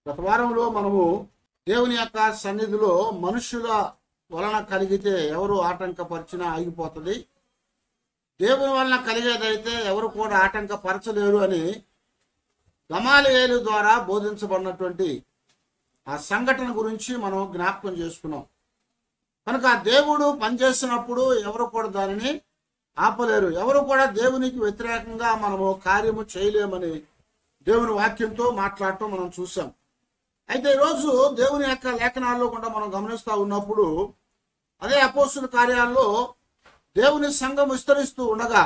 గత వారంలో మనము దేవుని యొక్క సన్నిధిలో మనుషుల వలన కలిగితే ఎవరు ఆటంకపరిచినా ఆగిపోతుంది దేవుని వలన కలిగేదైతే ఎవరు కూడా ఆటంకపరచలేరు అని గమాలియేలు ద్వారా బోధించబడినటువంటి ఆ సంఘటన గురించి మనం జ్ఞాపకం చేసుకున్నాం కనుక ఆ దేవుడు పనిచేసినప్పుడు ఎవరు కూడా దానిని ఆపలేరు ఎవరు కూడా దేవునికి వ్యతిరేకంగా మనము కార్యము చేయలేమని దేవుని వాక్యంతో మాట్లాడటం మనం చూసాం అయితే ఈరోజు దేవుని యొక్క లేఖనాల్లో కూడా మనం గమనిస్తూ ఉన్నప్పుడు అదే అపోస్తుల కార్యాల్లో దేవుని సంఘం విస్తరిస్తూ ఉండగా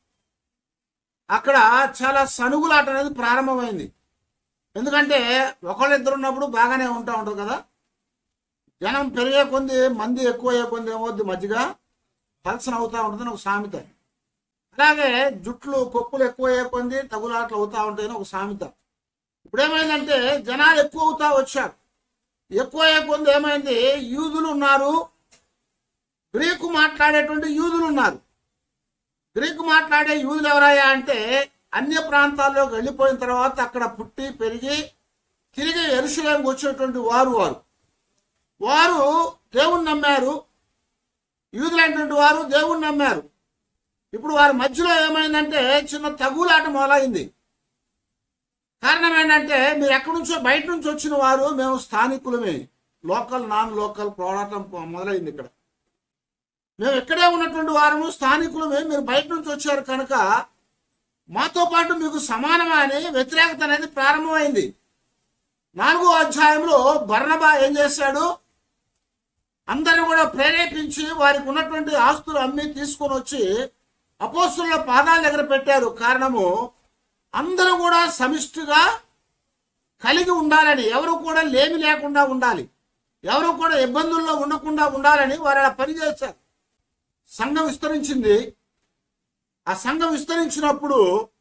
అక్కడ చాలా సనుగులాట అనేది ప్రారంభమైంది ఎందుకంటే ఒకళ్ళిద్దరు ఉన్నప్పుడు బాగానే ఉంటా ఉంటుంది కదా జనం పెరిగే కొంది మంది ఎక్కువ అయ్యే కొంది ఏమవుద్ది మధ్యగా పలసన అవుతా ఉంటుందని ఒక సామెత అలాగే జుట్లు కొప్పులు ఎక్కువ అయ్యే కొంది తగులాట్లు అవుతా ఉంటాయని ఒక సామెత ఇప్పుడు ఏమైందంటే జనాలు ఎక్కువ అవుతా వచ్చారు ఎక్కువ అయ్యే కొంది ఏమైంది యూదులు ఉన్నారు గ్రీకు మాట్లాడేటువంటి యూదులు ఉన్నారు గ్రీకు మాట్లాడే యూదులు ఎవరయ్యా అంటే అన్య ప్రాంతాల్లోకి వెళ్ళిపోయిన తర్వాత అక్కడ పుట్టి పెరిగి తిరిగి ఎరుసలేంకి వచ్చేటువంటి వారు వారు వారు దేవుణ్ణి నమ్మారు యూదులైనటువంటి వారు దేవుణ్ణి నమ్మారు ఇప్పుడు వారి మధ్యలో ఏమైందంటే చిన్న తగులాట మొదలైంది కారణం ఏంటంటే మీరు ఎక్కడి నుంచో బయట నుంచి వచ్చిన వారు మేము స్థానికులమే లోకల్ నాన్ లోకల్ పోరాటం మొదలైంది ఇక్కడ మేము ఇక్కడే ఉన్నటువంటి వారము స్థానికులమే మీరు బయట నుంచి వచ్చారు కనుక మాతో పాటు మీకు సమానమా అని వ్యతిరేకత అనేది ప్రారంభమైంది నాలుగో అధ్యాయంలో బర్ణబా ఏం చేశాడు అందరూ కూడా ప్రేరేపించి వారికి ఉన్నటువంటి ఆస్తులు అమ్మి తీసుకొని వచ్చి అపోస్తుల పాదాల దగ్గర పెట్టారు కారణము అందరూ కూడా సమిష్టిగా కలిగి ఉండాలని ఎవరు కూడా లేమి లేకుండా ఉండాలి ఎవరు కూడా ఇబ్బందుల్లో ఉండకుండా ఉండాలని వారు అలా పనిచేశారు సంఘం విస్తరించింది ఆ సంఘం విస్తరించినప్పుడు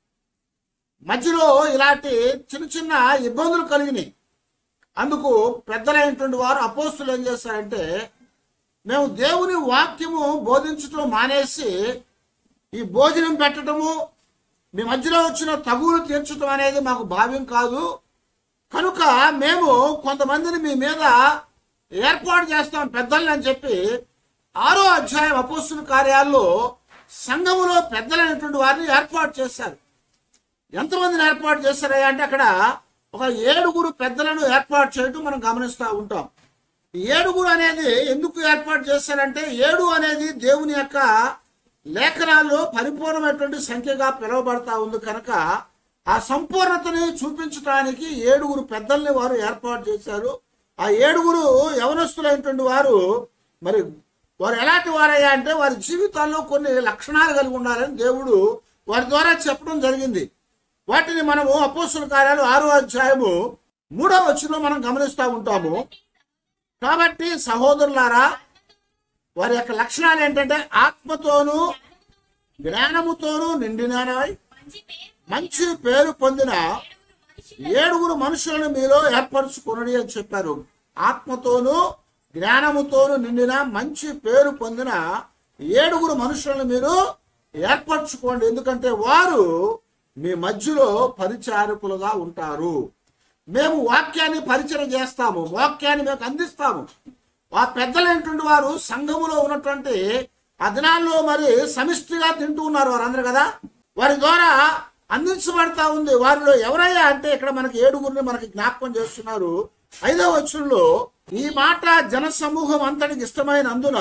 మధ్యలో ఇలాంటి చిన్న చిన్న ఇబ్బందులు కలిగినాయి అందుకు పెద్దలైనటువంటి వారు అపోస్తులు ఏం చేశారంటే మేము దేవుని వాక్యము బోధించటం మానేసి ఈ భోజనం పెట్టడము మీ మధ్యలో వచ్చిన తగులు తీర్చడం అనేది మాకు భావ్యం కాదు కనుక మేము కొంతమందిని మీ మీద ఏర్పాటు చేస్తాం పెద్దల్ని అని చెప్పి ఆరో అధ్యాయం అపోస్తుల కార్యాల్లో సంఘములో పెద్దలైనటువంటి వారిని ఏర్పాటు చేశారు ఎంతమందిని ఏర్పాటు చేశారయ్యా అంటే అక్కడ ఒక ఏడుగురు పెద్దలను ఏర్పాటు చేయటం మనం గమనిస్తూ ఉంటాం ఈ ఏడుగురు అనేది ఎందుకు ఏర్పాటు చేశారంటే ఏడు అనేది దేవుని యొక్క లేఖనాల్లో పరిపూర్ణమైనటువంటి సంఖ్యగా పిలువబడతా ఉంది కనుక ఆ సంపూర్ణతని చూపించడానికి ఏడుగురు పెద్దల్ని వారు ఏర్పాటు చేశారు ఆ ఏడుగురు యవనస్తులైనటువంటి వారు మరి వారు ఎలాంటి వారయ్యా అంటే వారి జీవితాల్లో కొన్ని లక్షణాలు కలిగి ఉండాలని దేవుడు వారి ద్వారా చెప్పడం జరిగింది వాటిని మనము అపోస్తుల కార్యాలు ఆరో అధ్యాయము మూడో వచ్చులో మనం గమనిస్తూ ఉంటాము కాబట్టి సహోదరులారా వారి యొక్క లక్షణాలు ఏంటంటే ఆత్మతోనూ జ్ఞానముతోనూ నిండినవై మంచి పేరు పొందిన ఏడుగురు మనుషులను మీలో ఏర్పరచుకునడి అని చెప్పారు ఆత్మతోనూ జ్ఞానముతోనూ నిండిన మంచి పేరు పొందిన ఏడుగురు మనుషులను మీరు ఏర్పరచుకోండి ఎందుకంటే వారు మీ మధ్యలో పరిచారకులుగా ఉంటారు మేము వాక్యాన్ని పరిచయం చేస్తాము వాక్యాన్ని మీకు అందిస్తాము ఆ పెద్దలైనటువంటి వారు సంఘములో ఉన్నటువంటి ఆ దినాల్లో మరి సమిష్టిగా తింటూ ఉన్నారు వారందరూ కదా వారి ద్వారా అందించబడతా ఉంది వారిలో ఎవరయ్యా అంటే ఇక్కడ మనకి ఏడుగురిని మనకి జ్ఞాపకం చేస్తున్నారు ఐదవ వచ్చంలో ఈ మాట జన సమూహం అంతటికి ఇష్టమైనందున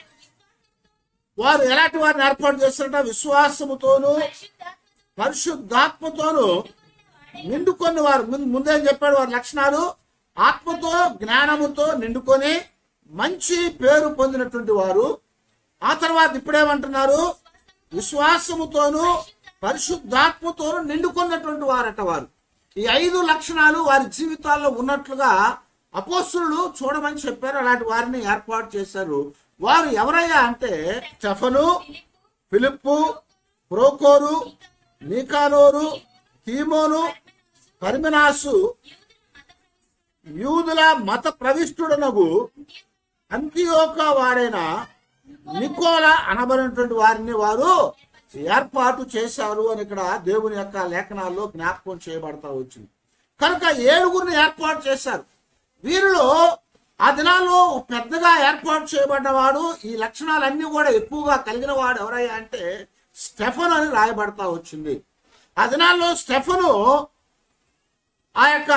వారు ఎలాంటి వారిని ఏర్పాటు చేస్తారంట విశ్వాసముతోనూ పరిశుద్ధాత్మతోనూ నిండుకొని వారు ముందు- ముందేం చెప్పాడు వారి లక్షణాలు ఆత్మతో జ్ఞానముతో నిండుకొని మంచి పేరు పొందినటువంటి వారు ఆ తర్వాత ఇప్పుడేమంటున్నారు విశ్వాసముతోనూ పరిశుద్ధాత్మతోనూ నిండుకున్నటువంటి వారట వారు ఈ ఐదు లక్షణాలు వారి జీవితాల్లో ఉన్నట్లుగా అపోస్తులు చూడమని చెప్పారు అలాంటి వారిని ఏర్పాటు చేశారు వారు ఎవరయ్యా అంటే స్టెఫను ఫిలిప్పు ప్రోకోరు నీకానోరు తీమోను పర్మినాసు యూదుల మత ప్రవిష్టుడనగు అంత్యోక వాడైన నికోల అనబడినటువంటి వారిని వారు ఏర్పాటు చేశారు అని ఇక్కడ దేవుని యొక్క లేఖనాల్లో జ్ఞాపకం చేయబడతా వచ్చింది కనుక ఏడుగురిని ఏర్పాటు చేశారు వీరిలో ఆ దినాల్లో పెద్దగా ఏర్పాటు చేయబడ్డవాడు ఈ లక్షణాలన్నీ కూడా ఎక్కువగా కలిగిన వాడు ఎవరయ్యా అంటే స్టెఫన్ అని రాయబడతా వచ్చింది ఆ దినాల్లో స్టెఫను ఆ యొక్క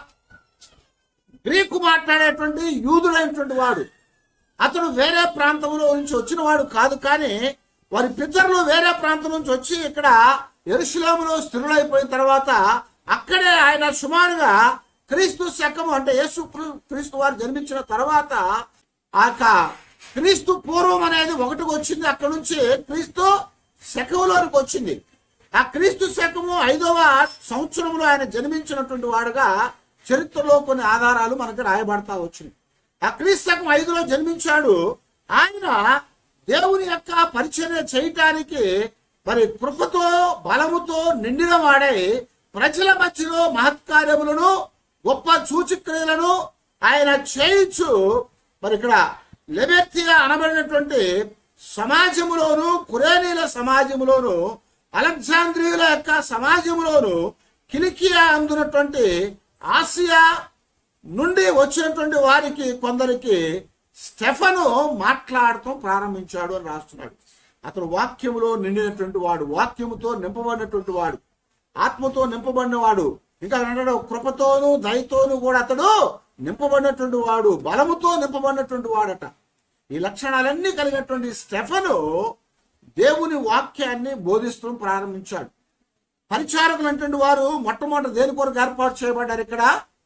గ్రీకు మాట్లాడేటువంటి యూదుడైనటువంటి వాడు అతడు వేరే ప్రాంతంలో నుంచి వచ్చిన వాడు కాదు కానీ వారి పితరులు వేరే ప్రాంతం నుంచి వచ్చి ఇక్కడ ఎరుశలేములో స్థిరులైపోయిన తర్వాత అక్కడే ఆయన సుమారుగా క్రీస్తు శకము అంటే యేసు క్రీ- క్రీస్తు వారు జన్మించిన తర్వాత ఆ యొక్క క్రీస్తు పూర్వం అనేది ఒకటికి వచ్చింది అక్కడ నుంచి క్రీస్తు శకములోనికి వచ్చింది ఆ క్రీస్తు శకము ఐదవ సంవత్సరంలో ఆయన జన్మించినటువంటి వాడుగా చరిత్రలో కొన్ని ఆధారాలు మనకు రాయబడతా వచ్చింది ఆ క్రీస్తు శకం ఐదులో జన్మించాడు ఆయన దేవుని యొక్క పరిచర్య చేయటానికి మరి కృపతో బలముతో నిండిన వాడై ప్రజల మధ్యలో మహత్కార్యములను గొప్ప సూచక్రియలను ఆయన చేయించు మరి ఇక్కడ లెబెత్తియా అనబడినటువంటి సమాజములోను కురేనీల సమాజములోను అలెగ్జాంద్రియుల యొక్క సమాజములోను కిలికియా అందునటువంటి ఆసియా నుండి వచ్చినటువంటి వారికి కొందరికి స్టెఫను మాట్లాడటం ప్రారంభించాడు అని రాస్తున్నాడు అతడు వాక్యములో నిండినటువంటి వాడు వాక్యముతో నింపబడినటువంటి వాడు ఆత్మతో నింపబడిన వాడు ఇంకా అన్నాడు కృపతోను దయతోను కూడా అతడు నింపబడినటువంటి వాడు బలముతో నింపబడినటువంటి వాడట ఈ లక్షణాలన్నీ కలిగినటువంటి స్టెఫను దేవుని వాక్యాన్ని బోధిస్తూ ప్రారంభించాడు పరిచారకులు అంటే వారు మొట్టమొదటి దేని కొరకు ఏర్పాటు చేయబడ్డారు ఇక్కడ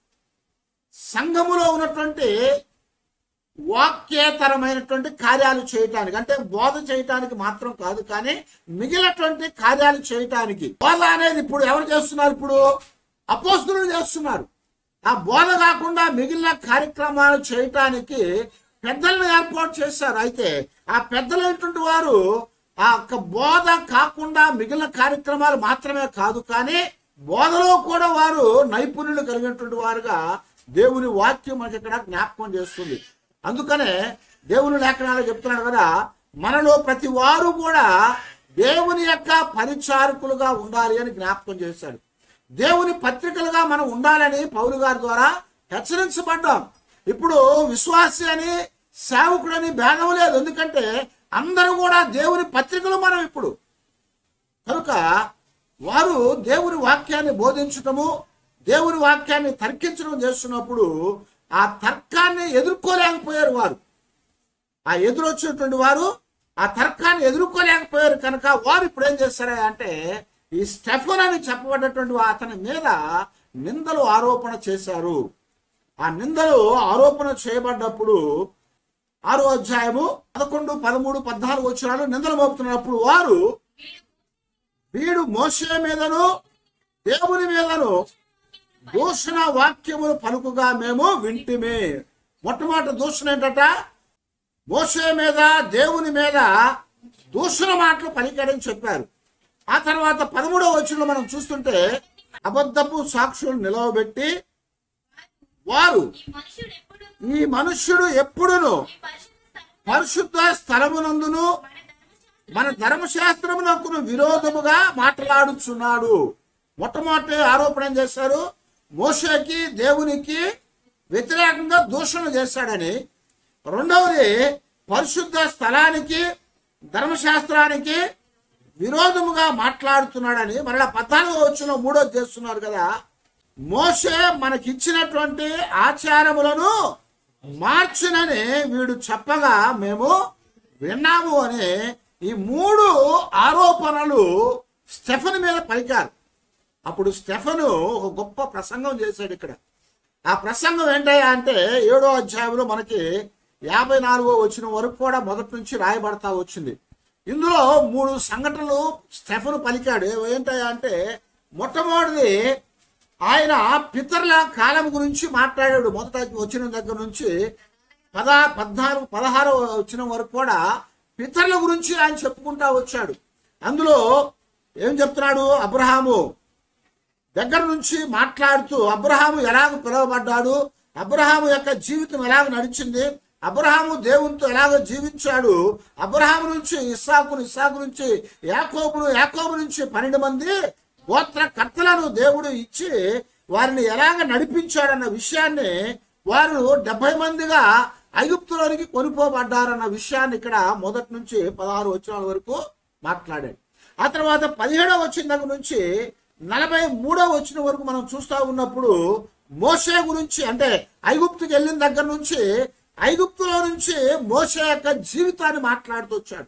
సంఘములో ఉన్నటువంటి వాక్యేతరమైనటువంటి కార్యాలు చేయటానికి అంటే బోధ చేయటానికి మాత్రం కాదు కానీ మిగిలినటువంటి కార్యాలు చేయటానికి బోధ అనేది ఇప్పుడు ఎవరు చేస్తున్నారు ఇప్పుడు అపోస్తులు చేస్తున్నారు ఆ బోధ కాకుండా మిగిలిన కార్యక్రమాలు చేయటానికి పెద్దలను ఏర్పాటు చేశారు అయితే ఆ పెద్దలైనటువంటి వారు ఆ యొక్క బోధ కాకుండా మిగిలిన కార్యక్రమాలు మాత్రమే కాదు కానీ బోధలో కూడా వారు నైపుణ్యులు కలిగినటువంటి వారుగా దేవుని వాక్యం మనకి ఇక్కడ జ్ఞాపకం చేస్తుంది అందుకనే దేవుని లేఖనాలు చెప్తున్నాడు కదా మనలో ప్రతి వారు కూడా దేవుని యొక్క పరిచారకులుగా ఉండాలి అని జ్ఞాపకం చేశాడు దేవుని పత్రికలుగా మనం ఉండాలని పౌరు గారి ద్వారా హెచ్చరించబడ్డాం ఇప్పుడు విశ్వాసి అని సేవకుడని భేదం లేదు ఎందుకంటే అందరూ కూడా దేవుని పత్రికలు మనం ఇప్పుడు కనుక వారు దేవుని వాక్యాన్ని బోధించటము దేవుని వాక్యాన్ని తర్కించడం చేస్తున్నప్పుడు ఆ తర్కాన్ని ఎదుర్కోలేకపోయారు వారు ఆ ఎదురొచ్చినటువంటి వారు ఆ తర్కాన్ని ఎదుర్కోలేకపోయారు కనుక వారు ఇప్పుడు ఏం చేస్తారా అంటే ఈ స్టెఫన్ అని చెప్పబడినటువంటి వా- అతని మీద నిందలు ఆరోపణ చేశారు ఆ నిందలు ఆరోపణ చేయబడ్డప్పుడు ఆరో అధ్యాయము పదకొండు పదమూడు పద్నాలుగు వచ్చినాలు నిందలు మోపుతున్నప్పుడు వారు వీడు మోసే మీదను దేవుని మీదను దూషణ వాక్యములు పలుకుగా మేము వింటిమే మొట్టమొదటి దూషణ ఏంటట మోసే మీద దేవుని మీద దూషణ మాటలు పలికాడని చెప్పారు ఆ తర్వాత పదమూడవ వచ్చిన మనం చూస్తుంటే అబద్ధపు సాక్షులు నిలవబెట్టి వారు ఈ మనుషుడు ఎప్పుడు ఈ మనుష్యుడు ఎప్పుడును ఈ పరిశుద్ధ స్థలం పరిశుద్ధ స్థలమునందును మన ధర్మశాస్త్రం మన ధర్మశాస్త్రమునకు విరోధముగా మాట్లాడుచున్నాడు మొట్టమొదటి ఆరోపణ ఏం చేశారు మోషేకి దేవునికి వ్యతిరేకంగా దూషణ చేశాడని రెండవది పరిశుద్ధ స్థలానికి ధర్మశాస్త్రానికి విరోధముగా మాట్లాడుతున్నాడని మరలా పద్నాలుగో వచ్చిన మూడోది చేస్తున్నారు కదా మోషే మనకిచ్చినటువంటి ఆచారములను మార్చునని వీడు చెప్పగా మేము విన్నాము అని ఈ మూడు ఆరోపణలు స్టెఫన్ మీద పలికారు అప్పుడు స్టెఫను ఒక గొప్ప ప్రసంగం చేశాడు ఇక్కడ ఆ ప్రసంగం ఏంటయ్యా అంటే ఏడో అధ్యాయంలో మనకి యాభై నాలుగో వచ్చిన వరకు కూడా మొదటి నుంచి రాయబడతా వచ్చింది ఇందులో మూడు సంఘటనలు స్టెఫను పలికాడు ఏంటయ్యా అంటే మొట్టమొదటిది ఆయన పితరుల కాలం గురించి మాట్లాడాడు మొదట వచ్చిన దగ్గర నుంచి పద పద్నాలుగు పదహారు వచ్చిన వరకు కూడా పితరుల గురించి ఆయన చెప్పుకుంటా వచ్చాడు అందులో ఏం చెప్తున్నాడు అబ్రహాము దగ్గర నుంచి మాట్లాడుతూ అబ్రహాము ఎలాగ పిలువబడ్డాడు అబ్రహాము యొక్క జీవితం ఎలాగ నడిచింది అబ్రహాము దేవునితో ఎలాగ జీవించాడు అబ్రహాము నుంచి ఇస్సాకును ఇస్సాకు నుంచి యాకోబును యాకోబు నుంచి పన్నెండు మంది గోత్ర కర్తలను దేవుడు ఇచ్చి వారిని ఎలాగ నడిపించాడన్న విషయాన్ని వారు డెబ్బై మందిగా ఐగుప్తులోనికి కొనిపోబడ్డారన్న విషయాన్ని ఇక్కడ మొదటి నుంచి పదహారు వచనాల వరకు మాట్లాడాడు ఆ తర్వాత పదిహేడవ వచ్చిన దగ్గర నుంచి నలభై మూడవ వచ్చిన వరకు మనం చూస్తా ఉన్నప్పుడు మోసే గురించి అంటే ఐగుప్తుకి వెళ్ళిన దగ్గర నుంచి ఐగుప్తులో నుంచి మోసే యొక్క జీవితాన్ని మాట్లాడుతూ వచ్చాడు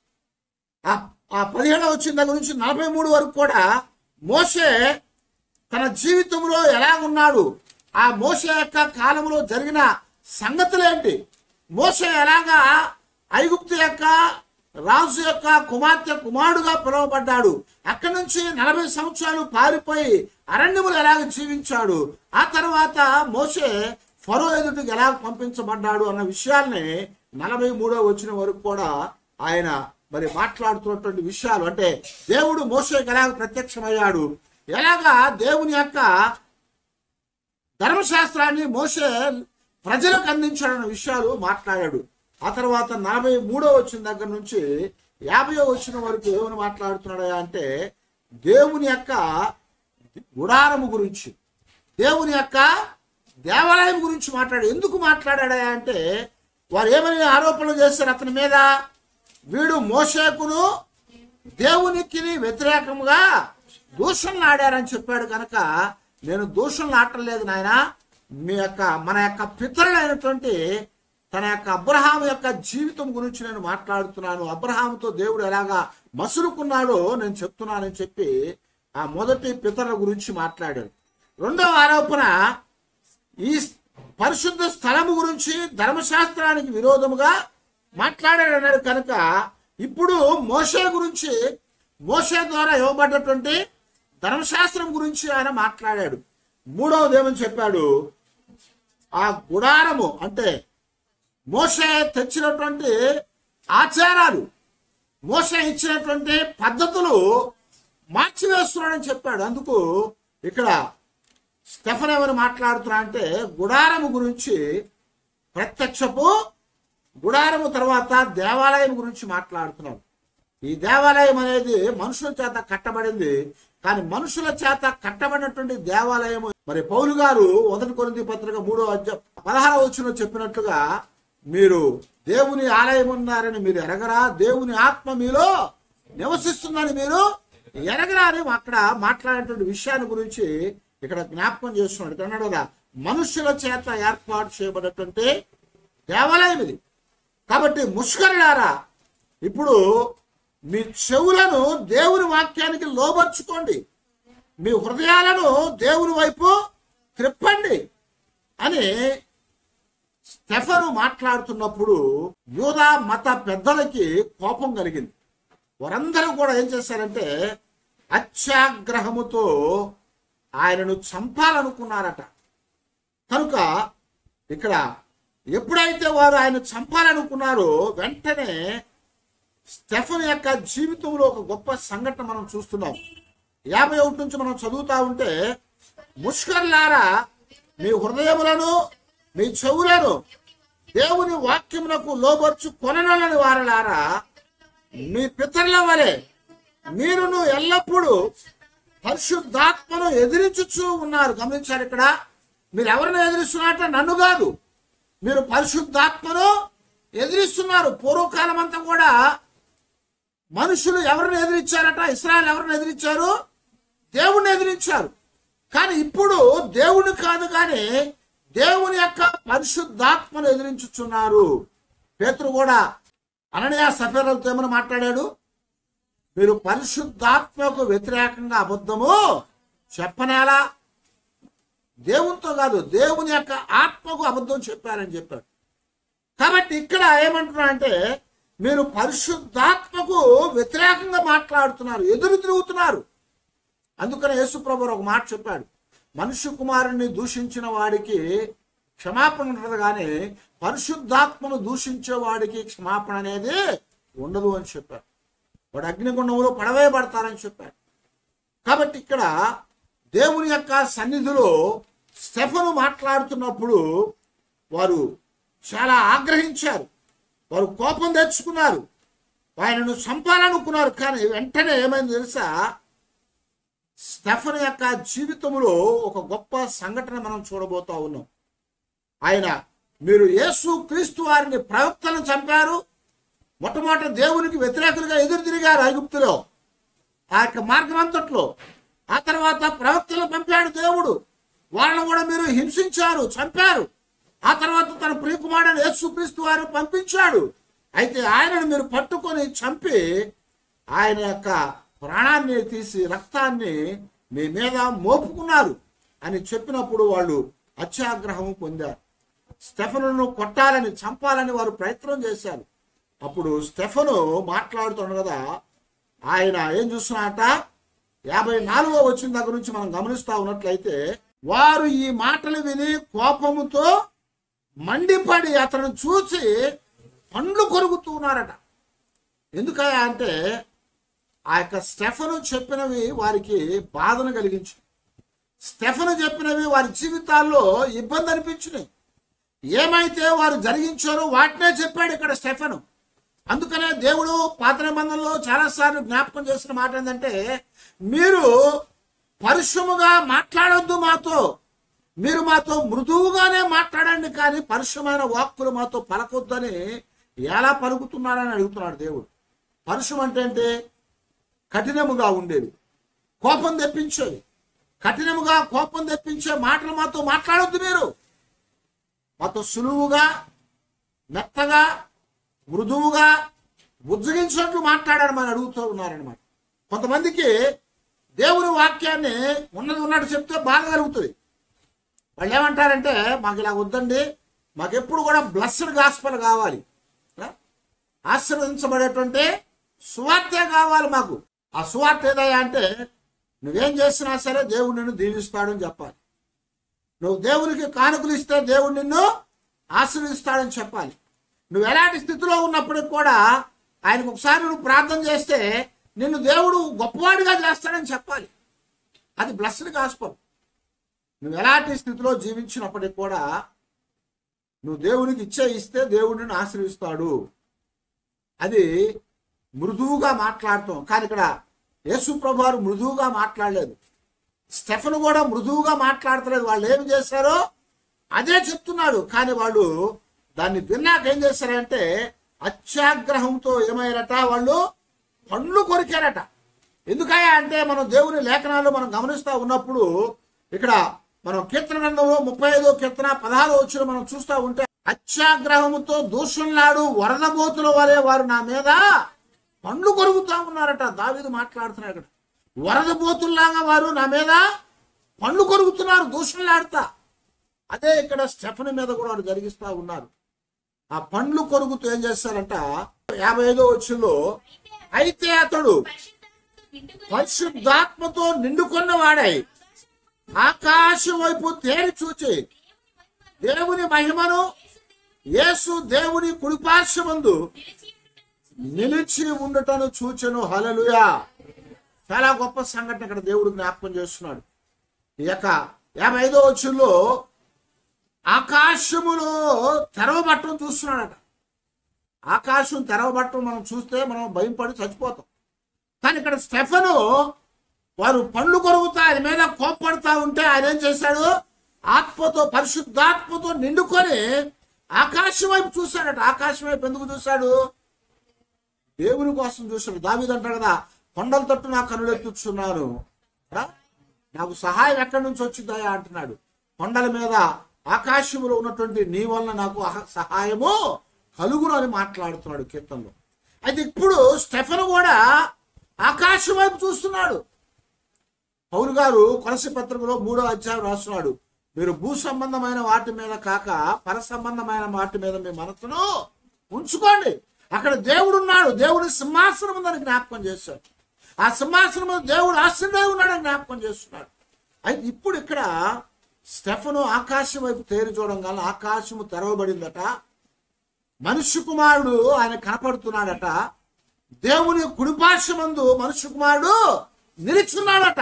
ఆ ఆ పదిహేడవ వచ్చిన దగ్గర నుంచి నలభై మూడు వరకు కూడా మోసే తన జీవితంలో ఎలా ఉన్నాడు ఆ మోసే యొక్క కాలంలో జరిగిన సంగతులేంటి మోసే ఎలాగా ఐగుప్తు యొక్క రాజు యొక్క కుమార్తె కుమారుడుగా పిలువబడ్డాడు అక్కడి నుంచి నలభై సంవత్సరాలు పారిపోయి అరణ్యములు ఎలాగ జీవించాడు ఆ తర్వాత మోసే ఫరో ఎదుటికి ఎలా పంపించబడ్డాడు అన్న విషయాల్ని నలభై మూడో వచ్చిన వరకు కూడా ఆయన మరి మాట్లాడుతున్నటువంటి విషయాలు అంటే దేవుడు మోసేకి ఎలాగ ప్రత్యక్షమయ్యాడు ఎలాగా దేవుని యొక్క ధర్మశాస్త్రాన్ని మోసే ప్రజలకు అందించాడన్న విషయాలు మాట్లాడాడు ఆ తర్వాత నలభై మూడో వచ్చిన దగ్గర నుంచి యాభైయో వచ్చిన వరకు ఏమని మాట్లాడుతున్నాడా అంటే దేవుని యొక్క గుడారము గురించి దేవుని యొక్క దేవాలయం గురించి మాట్లాడు ఎందుకు మాట్లాడా అంటే వారు ఏమని ఆరోపణలు చేశారు అతని మీద వీడు మోసేకును దేవునికి వ్యతిరేకముగా దూషణలు ఆడారని చెప్పాడు కనుక నేను దూషణలు ఆడలేదు నాయన మీ యొక్క మన యొక్క పితరులైనటువంటి తన యొక్క అబ్రహాం యొక్క జీవితం గురించి నేను మాట్లాడుతున్నాను అబ్రహాంతో దేవుడు ఎలాగా మసులుకున్నాడో నేను చెప్తున్నానని చెప్పి ఆ మొదటి పితరుల గురించి మాట్లాడాడు రెండవ ఆరోపణ ఈ పరిశుద్ధ స్థలము గురించి ధర్మశాస్త్రానికి విరోధముగా మాట్లాడాడన్నాడు కనుక ఇప్పుడు మోషే గురించి మోషే ద్వారా ఇవ్వబడ్డటువంటి ధర్మశాస్త్రం గురించి ఆయన మాట్లాడాడు మూడవది ఏమని చెప్పాడు ఆ గుడారము అంటే మోసే తెచ్చినటువంటి ఆచారాలు మోసే ఇచ్చినటువంటి పద్ధతులు మార్చివేస్తున్నాడని చెప్పాడు అందుకు ఇక్కడ స్టెఫన్ ఎవరు మాట్లాడుతున్నా అంటే గుడారము గురించి ప్రత్యక్షపు గుడారము తర్వాత దేవాలయం గురించి మాట్లాడుతున్నాం ఈ దేవాలయం అనేది మనుషుల చేత కట్టబడింది కానీ మనుషుల చేత కట్టబడినటువంటి దేవాలయం మరి పౌలు గారు మొదటి కొరింది పత్రిక మూడో అధ్యాయం పదహారవ వచ్చిన చెప్పినట్లుగా మీరు దేవుని ఆలయం ఉన్నారని మీరు ఎరగరా దేవుని ఆత్మ మీలో నివసిస్తుందని మీరు ఎరగరా అని అక్కడ మాట్లాడేటువంటి విషయాన్ని గురించి ఇక్కడ జ్ఞాపకం చేస్తున్నాడు ఇక్కడ అన్నాడు కదా మనుషుల చేత ఏర్పాటు చేయబడినటువంటి దేవాలయం ఇది కాబట్టి ముష్కరులారా ఇప్పుడు మీ చెవులను దేవుని వాక్యానికి లోబర్చుకోండి మీ హృదయాలను దేవుని వైపు త్రిప్పండి అని స్టెఫను మాట్లాడుతున్నప్పుడు యూదా మత పెద్దలకి కోపం కలిగింది వారందరూ కూడా ఏం చేశారంటే అత్యాగ్రహముతో ఆయనను చంపాలనుకున్నారట కనుక ఇక్కడ ఎప్పుడైతే వారు ఆయన చంపాలనుకున్నారో వెంటనే స్టెఫన్ యొక్క జీవితంలో ఒక గొప్ప సంఘటన మనం చూస్తున్నాం యాభై ఒకటి నుంచి మనం చదువుతా ఉంటే ముష్కర్లారా మీ హృదయములను మీ చెవులను దేవుని వాక్యమునకు లోబర్చు కొననని వారలారా మీ పితరుల వలె మీరును ఎల్లప్పుడూ పరిశుద్ధాత్మను ఎదిరించుచూ ఉన్నారు గమనించారు ఇక్కడ మీరు ఎవరిని ఎదిరిస్తున్నారట నన్ను కాదు మీరు పరిశుద్ధాత్మను ఎదిరిస్తున్నారు పూర్వకాలం అంతా కూడా మనుషులు ఎవరిని ఎదిరించారట ఇస్రాయల్ ఎవరిని ఎదిరించారు దేవుణ్ణి ఎదిరించారు కానీ ఇప్పుడు దేవుని కాదు కానీ దేవుని యొక్క పరిశుద్ధాత్మను ఎదిరించుచున్నారు పేతురు కూడా అననీయ సఫేరలతో ఏమని మాట్లాడాడు మీరు పరిశుద్ధాత్మకు వ్యతిరేకంగా అబద్ధము చెప్పనేలా దేవునితో కాదు దేవుని యొక్క ఆత్మకు అబద్ధం చెప్పారని చెప్పాడు కాబట్టి ఇక్కడ ఏమంటున్నా అంటే మీరు పరిశుద్ధాత్మకు వ్యతిరేకంగా మాట్లాడుతున్నారు ఎదురు తిరుగుతున్నారు అందుకనే యేసుప్రభు ఒక మాట చెప్పాడు మనుష్య కుమారుణ్ణి దూషించిన వాడికి క్షమాపణ ఉంటుంది కానీ పరిశుద్ధాత్మను దూషించే వాడికి క్షమాపణ అనేది ఉండదు అని చెప్పాడు వాడు అగ్నిగుండంలో పడవేయబడతారని చెప్పాడు కాబట్టి ఇక్కడ దేవుని యొక్క సన్నిధిలో స్టెఫను మాట్లాడుతున్నప్పుడు వారు చాలా ఆగ్రహించారు వారు కోపం తెచ్చుకున్నారు ఆయనను చంపాలనుకున్నారు కానీ వెంటనే ఏమైంది తెలుసా స్టెఫన్ యొక్క జీవితంలో ఒక గొప్ప సంఘటన మనం చూడబోతా ఉన్నాం ఆయన మీరు యేసు క్రీస్తు వారిని ప్రవక్తలను చంపారు మొట్టమొదటి దేవునికి వ్యతిరేకులుగా ఎదురు తిరిగారు ఐగుప్తులో ఆ యొక్క మార్గం అంతట్లో ఆ తర్వాత ప్రవక్తలను పంపాడు దేవుడు వాళ్ళని కూడా మీరు హింసించారు చంపారు ఆ తర్వాత తన ప్రియకుమారుడు యేసుక్రీస్తు వారిని పంపించాడు అయితే ఆయనను మీరు పట్టుకొని చంపి ఆయన యొక్క ప్రాణాన్ని తీసి రక్తాన్ని మీ మీద మోపుకున్నారు అని చెప్పినప్పుడు వాళ్ళు అత్యాగ్రహం పొందారు స్టెఫనును కొట్టాలని చంపాలని వారు ప్రయత్నం చేశారు అప్పుడు స్టెఫను మాట్లాడుతున్నాడు కదా ఆయన ఏం చూస్తున్నాట యాభై నాలుగో వచ్చిన దగ్గర నుంచి మనం గమనిస్తా ఉన్నట్లయితే వారు ఈ మాటలు విని కోపముతో మండిపడి అతను చూసి పండ్లు కొరుకుతున్నారట ఎందుకయ్యా అంటే ఆ యొక్క స్టెఫను చెప్పినవి వారికి బాధను కలిగించు స్టెఫను చెప్పినవి వారి జీవితాల్లో ఇబ్బంది అనిపించినాయి ఏమైతే వారు జరిగించారో వాటినే చెప్పాడు ఇక్కడ స్టెఫను అందుకనే దేవుడు పాత నిబంధనలో చాలాసార్లు జ్ఞాపకం చేసిన మాట ఏంటంటే మీరు పరిశ్రమగా మాట్లాడొద్దు మాతో మీరు మాతో మృదువుగానే మాట్లాడండి కానీ పరిశ్రమైన వాక్కులు మాతో పలకొద్దని ఎలా పలుకుతున్నారని అడుగుతున్నాడు దేవుడు పరుషం అంటే ఏంటి కఠినముగా ఉండేది కోపం తెప్పించేది కఠినముగా కోపం తెప్పించే మాటలు మాతో మాట్లాడొద్దు మీరు మాతో సులువుగా మెత్తగా మృదువుగా ఉజ్జగించినట్లు మాట్లాడారు మనం అడుగుతూ ఉన్నారనమాట కొంతమందికి దేవుని వాక్యాన్ని ఉన్నది ఉన్నట్టు చెప్తే బాధ కలుగుతుంది వాళ్ళు ఏమంటారంటే మాకు ఇలా వద్దండి మాకు ఎప్పుడు కూడా బ్లస్డ్ గాస్పల్ కావాలి ఆ? ఆశీర్వదించబడేటువంటి సువార్తే కావాలి మాకు ఆ సువార్త ఏదయ్యా అంటే నువ్వేం చేసినా సరే దేవుడు నిన్ను దీవిస్తాడని చెప్పాలి నువ్వు దేవునికి కానుకలు ఇస్తే దేవుడు నిన్ను ఆశీర్వదిస్తాడని చెప్పాలి నువ్వు ఎలాంటి స్థితిలో ఉన్నప్పటికి కూడా ఆయనకు ఒకసారి నువ్వు ప్రార్థన చేస్తే నిన్ను దేవుడు గొప్పవాడిగా చేస్తాడని చెప్పాలి అది బ్లస్డ్ గాస్పల్ నువ్వు ఎలాంటి స్థితిలో జీవించినప్పటికి కూడా నువ్వు దేవునికి ఇచ్చే ఇస్తే దేవుడు నిన్ను ఆశీర్విస్తాడు అది మృదువుగా మాట్లాడతాం కానీ ఇక్కడ యేసు ప్రభువారు మృదువుగా మాట్లాడలేదు స్టెఫన్ కూడా మృదువుగా మాట్లాడతలేదు వాళ్ళు ఏం చేశారో అదే చెప్తున్నాడు కానీ వాళ్ళు దాన్ని విన్నాక ఏం చేశారంటే అత్యాగ్రహంతో ఏమయ్యారట వాళ్ళు పండ్లు కొరికారట ఎందుకయ్యా అంటే మనం దేవుని లేఖనాల్లో మనం గమనిస్తూ ఉన్నప్పుడు ఇక్కడ మనం కీర్తన గ్రంథంలో ముప్పై ఐదో కీర్తన పదహారో వచ్చిన మనం చూస్తూ ఉంటే అత్యాగ్రహముతో దూషణలాడు వరదబోతుల వలె వారు నా మీద పండ్లు కొరుకుతా ఉన్నారట దావీదు మాట్లాడుతున్నాడు ఇక్కడ వరదబోతుల్లాగా వారు నా మీద పండ్లు కొరుకుతున్నారు దూషణలాడుతా అదే ఇక్కడ స్టెఫన్ మీద కూడా వారు జరిగిస్తా ఉన్నారు ఆ పండ్లు కొరుకుతూ ఏం చేస్తారంట యాభై ఐదో వచ్చులో అయితే అతడు పరిశుద్ధాత్మతో నిండుకొని పరిశుద్ధాత్మతో నిండుకున్న వాడై ఆకాశం వైపు తేరి చూచి దేవుని మహిమను యేసు దేవుని కుడిపార్శ్వమందు నిలిచి నిలిచి ఉండటను చూచెను హలలుయా చాలా గొప్ప సంఘటన ఇక్కడ దేవుడు జ్ఞాపకం చేస్తున్నాడు ఈ యొక్క యాభై ఐదో వచ్చుల్లో ఆకాశములో తెరవబట్టం చూస్తున్నాడట ఆకాశం తెరవబట్టం మనం చూస్తే మనం భయపడి చచ్చిపోతాం కానీ ఇక్కడ స్టెఫను వారు పండ్లు కొరుగుతా ఆయన మీద కోప్పడుతా ఉంటే ఆయన ఏం చేశాడు ఆత్మతో పరిశుద్ధాత్మతో నిండుకొని ఆకాశం వైపు చూశాడట ఆకాశం వైపు ఎందుకు చూశాడు దేవుని కోసం చూశాడు దావీదంటాడు కదా కొండల తట్టు నా కనులెత్తుచున్నాను రా, నాకు సహాయం ఎక్కడి నుంచి వచ్చిందయా అంటున్నాడు కొండల మీద ఆకాశంలో ఉన్నటువంటి నీ వలన నాకు అహ- సహాయము కలుగును అని మాట్లాడుతున్నాడు కీర్తనలో అయితే ఇప్పుడు స్టెఫన్ కూడా ఆకాశం వైపు చూస్తున్నాడు పౌరు గారు కొలసి పత్రికలో మూడో అధ్యాయం రాస్తున్నాడు మీరు భూ సంబంధమైన వాటి మీద కాక పర సంబంధమైన వాటి మీద మీ మనసును ఉంచుకోండి అక్కడ దేవుడు ఉన్నాడు దేవుడి సింహాసనం ఉందని జ్ఞాపకం చేశాడు ఆ సింహాసనం మీద దేవుడు ఆశ్రయ ఉన్నాడని జ్ఞాపకం చేస్తున్నాడు అయితే ఇప్పుడు ఇక్కడ స్టెఫను ఆకాశం వైపు తేరి చూడడం వల్ల ఆకాశము తెరవబడిందట మనుష్య కుమారుడు ఆయన కనపడుతున్నాడట దేవుని కుడిపార్శ్వమందు మనుష్య కుమారుడు నిలిచున్నాడట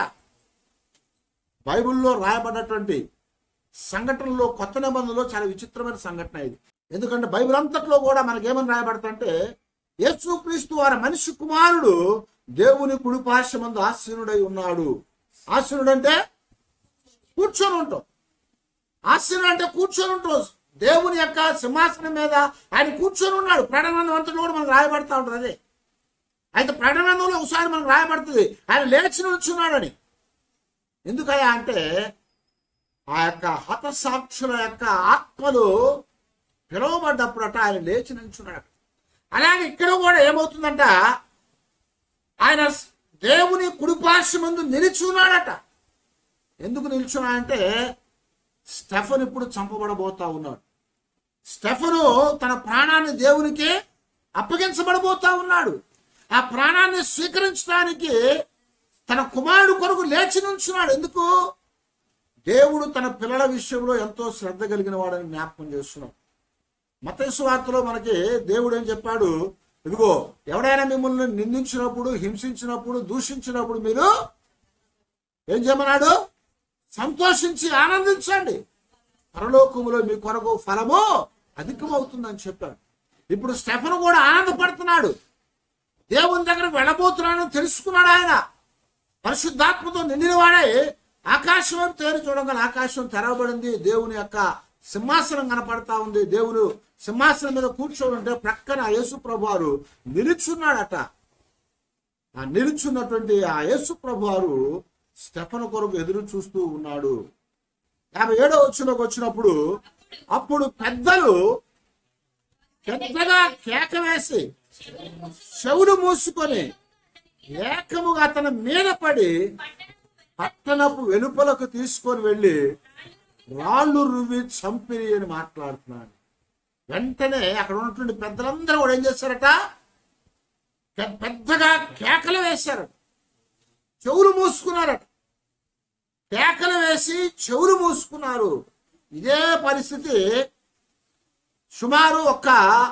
బైబిల్లో రాయబడినటువంటి సంఘటనలో కొత్త నిబంధనలో చాలా విచిత్రమైన సంఘటన ఇది ఎందుకంటే బైబిల్ అంతట్లో కూడా మనకేమని రాయబడతంటే యేసుక్రీస్తు వారి మనిషి కుమారుడు దేవుని కుడిపార్శ్వమందు ఆసీనుడై ఉన్నాడు ఆశీనుడు అంటే కూర్చొని ఉంటాం ఆశీనుడు అంటే కూర్చొని ఉంటాం దేవుని యొక్క సింహాసనం మీద ఆయన కూర్చొని ఉన్నాడు ప్రకటనంతలో కూడా మనకు రాయబడతా ఉంటుంది అదే అయితే ప్రకటనంలో ఒకసారి మనకు రాయబడుతుంది ఆయన లేచి నిల్చున్నాడని ఎందుకయ్యా అంటే ఆ యొక్క హతసాక్షుల యొక్క ఆత్మలు పిలువబడ్డప్పుడట ఆయన లేచి నిల్చున్నాడు అలాగే ఇక్కడ కూడా ఏమవుతుందంట ఆయన దేవుని కుడిపార్శ్వ ముందు నిలిచున్నాడట ఎందుకు నిల్చున్నాడంటే స్టెఫన్ ఇప్పుడు చంపబడబోతా ఉన్నాడు స్టెఫను తన ప్రాణాన్ని దేవునికి అప్పగించబడబోతా ఉన్నాడు ఆ ప్రాణాన్ని స్వీకరించడానికి తన కుమారుడు కొరకు లేచి నుంచున్నాడు ఎందుకు దేవుడు తన పిల్లల విషయంలో ఎంతో శ్రద్ధ కలిగిన వాడని జ్ఞాపకం చేస్తున్నాం మతేసు వార్తలో మనకి దేవుడు ఏం చెప్పాడు ఇదిగో ఎవడైనా మిమ్మల్ని నిందించినప్పుడు హింసించినప్పుడు దూషించినప్పుడు మీరు ఏం చేయమన్నాడు సంతోషించి ఆనందించండి పరలోకములో మీ కొరకు ఫలము అధికమవుతుందని చెప్పాడు ఇప్పుడు స్టెఫన్ కూడా ఆనందపడుతున్నాడు దేవుని దగ్గరకు వెళ్ళబోతున్నాడని తెలుసుకున్నాడు ఆయన పరిశుద్ధాత్మతో నిండిన వాడే ఆకాశం వైపు తేరి చూడగల ఆకాశం తెరవబడింది దేవుని యొక్క సింహాసనం కనపడతా ఉంది దేవుడు సింహాసనం మీద కూర్చొని ఉంటే ప్రక్కన యేసు ప్రభు వారు నిలుచున్నాడట ఆ నిలుచున్నటువంటి ఆ యేసు ప్రభు వారు స్టెఫన్ కొరకు ఎదురు చూస్తూ ఉన్నాడు యాభై ఏడో వచ్చినకు వచ్చినప్పుడు అప్పుడు పెద్దలు పెద్దగా కేక వేసి చెవులు మూసుకొని ఏకముగా అతని మీద పడి పట్టణపు వెలుపలకు తీసుకొని వెళ్ళి రాళ్ళు రువ్వి చంపిరి అని మాట్లాడుతున్నాడు వెంటనే అక్కడ ఉన్నటువంటి పెద్దలందరూ కూడా ఏం చేశారట పె- పెద్దగా కేకలు వేశారట చెవులు మూసుకున్నారట కేకలు వేసి చెవులు మూసుకున్నారు ఇదే పరిస్థితి సుమారు ఒక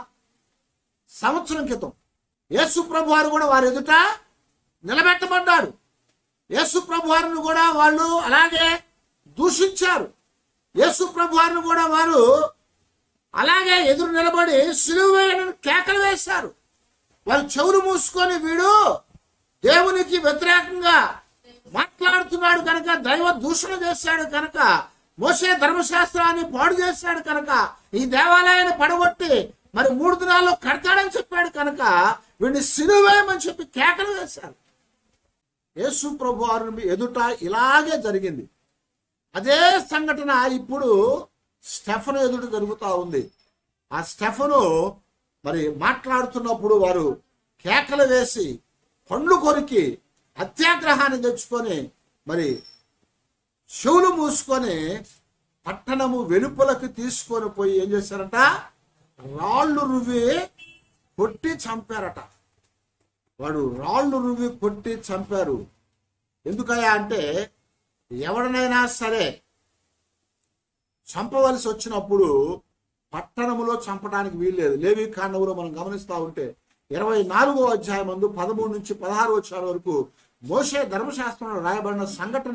సంవత్సరం క్రితం యేసు ప్రభు వారు కూడా వారి ఎదుట నిలబెట్టబడ్డారు యేసు ప్రభు వారిని కూడా వాళ్ళు అలాగే దూషించారు యేసు ప్రభు వారిని కూడా వారు అలాగే ఎదురు నిలబడి సిలువ వేయడానికి కేకలు వేశారు వాళ్ళు చెవులు మూసుకొని వీడు దేవునికి వ్యతిరేకంగా మాట్లాడుతున్నాడు కనుక దైవ దూషణ చేశాడు కనుక మోసే ధర్మశాస్త్రాన్ని పాడు చేశాడు కనుక ఈ దేవాలయాన్ని పడగొట్టి మరి మూడు దినాల్లో కడతాడని చెప్పాడు కనుక వీడిని సిలువేయమని చెప్పి కేకలు వేశారు యేసు ప్రభు వారి ఎదుట ఇలాగే జరిగింది అదే సంఘటన ఇప్పుడు స్టెఫను ఎదుట జరుగుతూ ఉంది ఆ స్టెఫను మరి మాట్లాడుతున్నప్పుడు వారు కేకలు వేసి పండ్లు కొరికి అత్యాగ్రహాన్ని తెచ్చుకొని మరి చెవులు మూసుకొని పట్టణము వెలుపలకు తీసుకొని పోయి ఏం చేశారట రాళ్ళు రువి కొట్టి చంపారట వాడు రాళ్ళు రువి కొట్టి చంపారు ఎందుకయ్యా అంటే ఎవరినైనా సరే చంపవలసి వచ్చినప్పుడు పట్టణములో చంపడానికి వీల్లేదు లేవి కాండములో మనం గమనిస్తా ఉంటే ఇరవై నాలుగో అధ్యాయం మందు పదమూడు నుంచి పదహారు వచ్చాల వరకు మోసే ధర్మశాస్త్రంలో రాయబడిన సంఘటన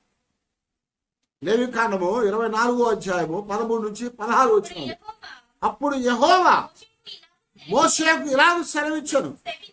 లేవి కాండము ఇరవై నాలుగో అధ్యాయము పదమూడు నుంచి పదహారు వచ్చిన యెహోవా అప్పుడు యహోవా మోషేకు ఇలా మోసేకు ఇలాగ సెలవిచ్చను